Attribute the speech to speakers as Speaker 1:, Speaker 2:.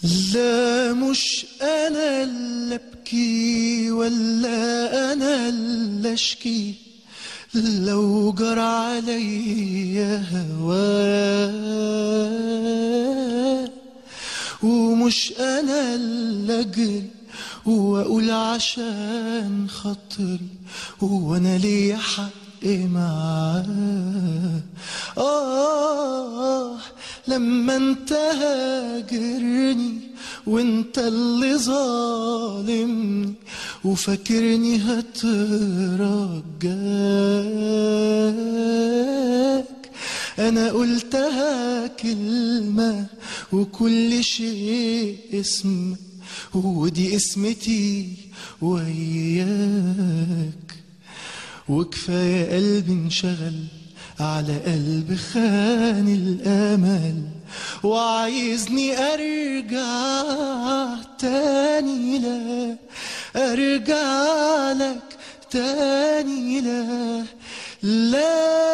Speaker 1: لا مش انا اللي ابكي ولا انا اللي اشكي لو جرى عليا هواه ومش انا اللي اجري واقول عشان خاطري وانا ليا حق معاه آه لما انت هاجرني وانت اللي ظالمني وفاكرني هترجاك انا قلتها كلمة وكل شيء اسم ودي اسمتي وياك وكفاية قلبي انشغل على قلب خان الأمل وعايزني أرجع تاني لا أرجع لك تاني لا لا